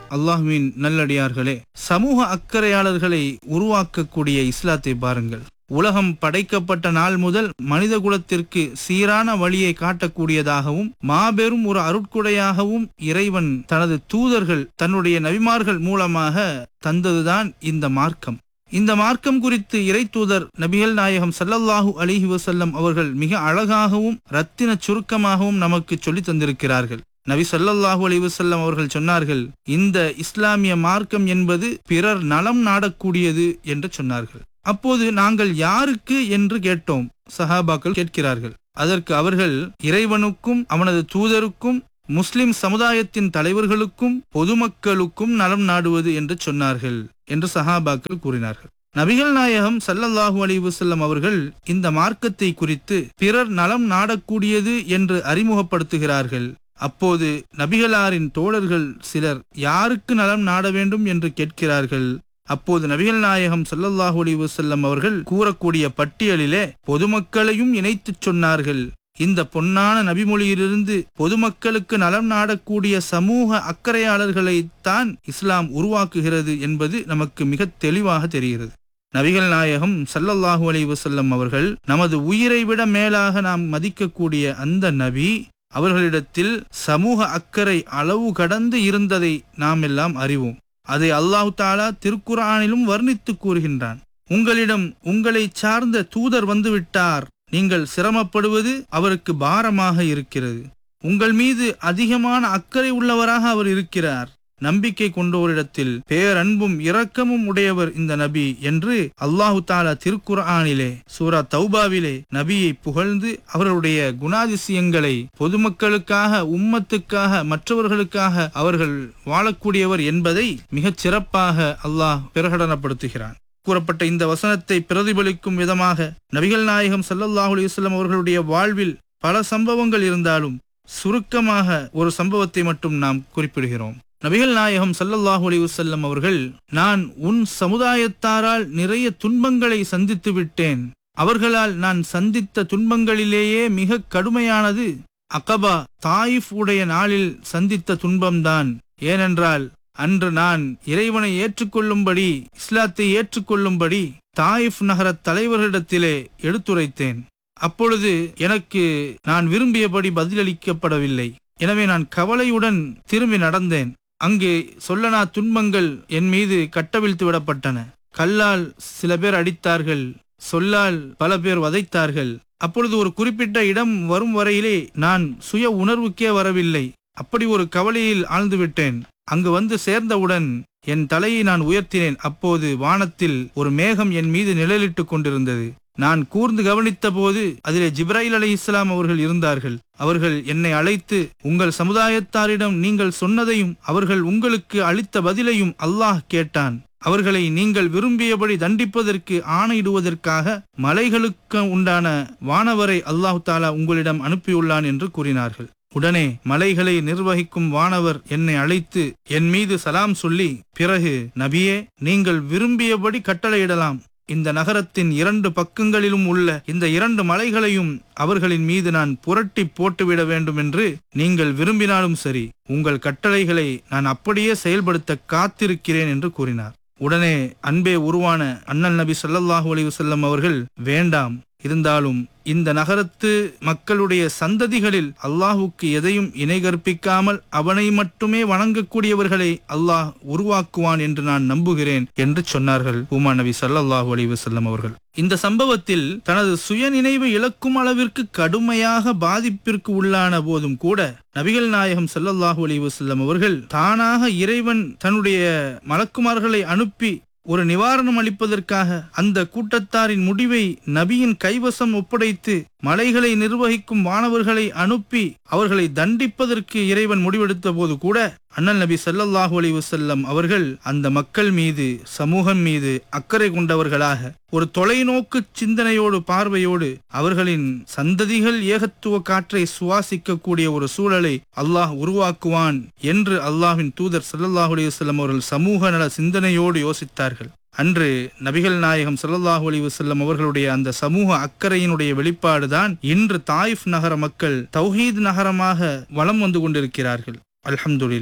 அல்லாஹ்வின் நல்லடியார்களே சமூக அக்கறையாளர்களை உருவாக்கக்கூடிய இஸ்லாத்தை பாருங்கள் உலகம் படைக்கப்பட்ட நாள் முதல் மனித குலத்திற்கு சீரான வழியை காட்டக்கூடியதாகவும் மாபெரும் ஒரு அருட்கொடையாகவும் இறைவன் தனது தூதர்கள் தன்னுடைய நபிமார்கள் மூலமாக தந்ததுதான் இந்த மார்க்கம் இந்த மார்க்கம் குறித்து இறை தூதர் நபிகள் நாயகம் ஸல்லல்லாஹு அலிஹி வசல்லம் அவர்கள் மிக அழகாகவும் ரத்தின சுருக்கமாகவும் நமக்கு சொல்லித் தந்திருக்கிறார்கள் நபி ஸல்லல்லாஹு அலைஹி வஸல்லம் அவர்கள் சொன்னார்கள் இந்த இஸ்லாமிய மார்க்கம் என்பது பிறர் நலம் நாடக்கூடியது என்று சொன்னார்கள் அப்போது நாங்கள் யாருக்கு என்று கேட்டோம் சஹாபாக்கள் கேட்கிறார்கள் அதற்கு அவர்கள் இறைவனுக்கும் அவனது தூதருக்கும் முஸ்லிம் சமுதாயத்தின் தலைவர்களுக்கும் பொதுமக்களுக்கும் நலம் நாடுவது என்று சொன்னார்கள் என்று சஹாபாக்கள் கூறினார்கள் நபிகள் நாயகம் ஸல்லல்லாஹு அலைஹி வஸல்லம் அவர்கள் இந்த மார்க்கத்தை குறித்து பிறர் நலம் நாடக்கூடியது என்று அறிமுகப்படுத்துகிறார்கள் அப்போது நபிகளாரின் தோழர்கள் சிலர் யாருக்கு நலம் நாட வேண்டும் என்று கேட்கிறார்கள் அப்போது நபிகள் நாயகம் ஸல்லல்லாஹு அலைஹி வஸல்லம் அவர்கள் கூறக்கூடிய பட்டியலிலே பொதுமக்களையும் இணைத்துச் சொன்னார்கள் இந்த பொன்னான நபிமொழியிலிருந்து பொதுமக்களுக்கு நலம் நாடக்கூடிய சமூக அக்கறையாளர்களைத்தான் இஸ்லாம் உருவாக்குகிறது என்பது நமக்கு மிக தெளிவாக தெரிகிறது நபிகள் நாயகம் ஸல்லல்லாஹு அலைஹி வஸல்லம் அவர்கள் நமது உயிரை விட மேலாக நாம் மதிக்கக்கூடிய அந்த நபி அவர்களிடத்தில் சமூக அக்கறை அளவு கடந்து இருந்ததை நாம் எல்லாம் அறிவோம் அதை அல்லாஹு தாலா திருக்குரானிலும் வர்ணித்து கூறுகின்றான் உங்களிடம் உங்களை சார்ந்த தூதர் வந்துவிட்டார் நீங்கள் சிரமப்படுவது அவருக்கு பாரமாக இருக்கிறது உங்கள் மீது அதிகமான அக்கறை உள்ளவராக அவர் இருக்கிறார் நம்பிக்கை கொண்டோரிடத்தில் பேரன்பும் இரக்கமும் உடையவர் இந்த நபி என்று அல்லாஹு தாலா திருக்குர்ஆனிலே சூரா தௌபாவிலே நபியை புகழ்ந்து அவர்களுடைய குணாதிசயங்களை பொதுமக்களுக்காக உம்மத்துக்காக மற்றவர்களுக்காக அவர்கள் வாழக்கூடியவர் என்பதை மிகச் சிறப்பாக அல்லாஹ் பிரகடனப்படுத்துகிறான் கூறப்பட்ட இந்த வசனத்தை பிரதிபலிக்கும் விதமாக நபிகள் நாயகம் ஸல்லல்லாஹு அலைஹி வஸல்லம் அவர்களுடைய வாழ்வில் பல சம்பவங்கள் இருந்தாலும் சுருக்கமாக ஒரு சம்பவத்தை மட்டும் நாம் குறிப்பிடுகிறோம் நபிகள் நாயகம் ஸல்லல்லாஹு அலைஹி வஸல்லம் அவர்கள் நான் உன் சமுதாயத்தாரால் நிறைய துன்பங்களை சந்தித்து விட்டேன் அவர்களால் நான் சந்தித்த துன்பங்களிலேயே மிக கடுமையானது அகபா தாயிஃப் உடைய நாளில் சந்தித்த துன்பம்தான் ஏனென்றால் அன்று நான் இறைவனை ஏற்றுக்கொள்ளும்படி இஸ்லாத்தை ஏற்றுக்கொள்ளும்படி தாயிஃப் நகர தலைவர்களிடத்திலே எடுத்துரைத்தேன் அப்பொழுது எனக்கு நான் விரும்பியபடி பதிலளிக்கப்படவில்லை எனவே நான் கவலையுடன் திரும்பி நடந்தேன் அங்கே சொல்லனா துன்பங்கள் என் மீது கட்டவிழ்த்து விடப்பட்டன கல்லால் சில பேர் அடித்தார்கள் சொல்லால் பல பேர் வதைத்தார்கள் அப்பொழுது ஒரு குறிப்பிட்ட இடம் வரும் வரையிலே நான் சுய உணர்வுக்கே வரவில்லை அப்படி ஒரு கவலையில் ஆழ்ந்து விட்டேன் அங்கு வந்து சேர்ந்தவுடன் என் தலையை நான் உயர்த்தினேன் அப்போது வானத்தில் ஒரு மேகம் என் மீது நிழலிட்டுக் கொண்டிருந்தது நான் கூர்ந்து கவனித்த போது அதிலே ஜிப்ராயில் அலை இஸ்லாம் அவர்கள் இருந்தார்கள் அவர்கள் என்னை அழைத்து உங்கள் சமுதாயத்தாரிடம் நீங்கள் சொன்னதையும் அவர்கள் உங்களுக்கு அளித்த பதிலையும் அல்லாஹ் கேட்டான் அவர்களை நீங்கள் விரும்பியபடி தண்டிப்பதற்கு ஆணையிடுவதற்காக மலைகளுக்கு உண்டான வானவரை அல்லாஹு தாலா உங்களிடம் அனுப்பியுள்ளான் என்று கூறினார்கள் உடனே மலைகளை நிர்வகிக்கும் வானவர் என்னை அழைத்து என் மீது சலாம் சொல்லி பிறகு நபியே நீங்கள் விரும்பியபடி கட்டளையிடலாம் இந்த நகரத்தின் இரண்டு பக்கங்களிலும் உள்ள இந்த இரண்டு மலைகளையும் அவர்களின் மீது நான் புரட்டி போட்டுவிட வேண்டும் என்று நீங்கள் விரும்பினாலும் சரி உங்கள் கட்டளைகளை நான் அப்படியே செயல்படுத்த காத்திருக்கிறேன் என்று கூறினார் உடனே அன்பே உருவான அண்ணல் நபி ஸல்லல்லாஹு அலைஹி வஸல்லம் அவர்கள் வேண்டாம் இருந்தாலும் இந்த நகரத்து மக்களுடைய சந்ததிகளில் அல்லாஹுக்கு எதையும் இணை கற்பிக்காமல் அவனை மட்டுமே வணங்கக்கூடியவர்களை அல்லாஹ் உருவாக்குவான் என்று நான் நம்புகிறேன் என்று சொன்னார்கள் உமா நபி ஸல்லல்லாஹு அலைஹி வஸல்லம் அவர்கள் இந்த சம்பவத்தில் தனது சுயநினைவு இழக்கும் அளவிற்கு கடுமையாக பாதிப்பிற்கு உள்ளான போதும் கூட நபிகள் நாயகம் ஸல்லல்லாஹு அலைஹி வஸல்லம் அவர்கள் தானாக இறைவன் தன்னுடைய மலக்குமார்களை அனுப்பி ஒரு நிவாரணம் அளிப்பதற்காக அந்த கூட்டத்தாரின் முடிவை நபியின் கைவசம் ஒப்படைத்து மலைகளை நிர்வகிக்கும் வானவர்களை அனுப்பி அவர்களை தண்டிப்பதற்கு இறைவன் முடிவெடுத்த போது கூட அண்ணல் நபி ஸல்லல்லாஹு அலைஹி வஸல்லம் அவர்கள் அந்த மக்கள் மீது சமூகம் மீது அக்கறை கொண்டவர்களாக ஒரு தொலைநோக்கு சிந்தனையோடு பார்வையோடு அவர்களின் சந்ததிகள் ஏகத்துவ காற்றை சுவாசிக்கக்கூடிய ஒரு சூழலை அல்லாஹ் உருவாக்குவான் என்று அல்லாஹ்வின் தூதர் ஸல்லல்லாஹு அலைஹி வஸல்லம் அவர்கள் சமூக நல சிந்தனையோடு யோசித்தார்கள் அன்று நபிகள் நாயகம் ஸல்லல்லாஹு அலைஹி வஸல்லம் அவர்களுடைய அந்த சமூக அக்கறையினுடைய வெளிப்பாடுதான் இன்று தாயிஃப் நகர மக்கள் தௌஹீத் நகரமாக வலம் வந்து கொண்டிருக்கிறார்கள் அல்ஹம்துலில்லாஹ்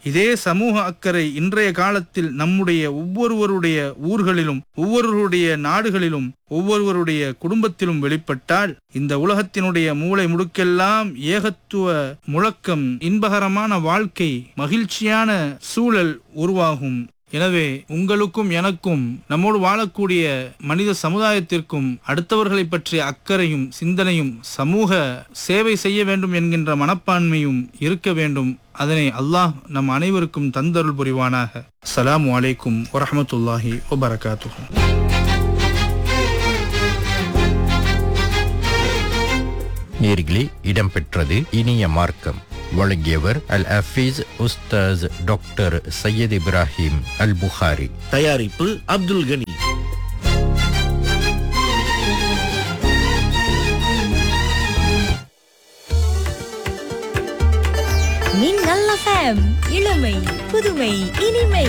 இதே சமூக அக்கறை இன்றைய காலத்தில் நம்முடைய ஒவ்வொருவருடைய ஊர்களிலும் ஒவ்வொருவருடைய நாடுகளிலும் ஒவ்வொருவருடைய குடும்பத்திலும் வெளிப்பட்டால் இந்த உலகத்தினுடைய மூளை முடுக்கெல்லாம் ஏகத்துவ முழக்கம் இன்பகரமான வாழ்க்கை மகிழ்ச்சியான சூழல் உருவாகும் எனவே உங்களுக்கும் எனக்கும் நம்மோடு வாழக்கூடிய மனித சமுதாயத்திற்கும் அடுத்தவர்களை பற்றிய அக்கறையும் சிந்தனையும் சமூக சேவை செய்ய வேண்டும் என்கின்ற மனப்பான்மையும் இருக்க வேண்டும் அதனை அல்லாஹ் நம் அனைவருக்கும் தந்தருள் புரிவானாக அஸ்ஸலாமு அலைக்கும் வரஹமத்துல்லாஹி வபரகாத்துஹு நேர்களே இடம்பெற்றது இனிய மார்க்கம் வழங்கியவர் அல் அஃபீஸ் உஸ்தாஸ் டாக்டர் சையத் இப்ராஹிம் அல் புகாரி தயாரிப்பு அப்துல் கனி மின்னல் எஃப்எம் இளமை புதுமை இனிமை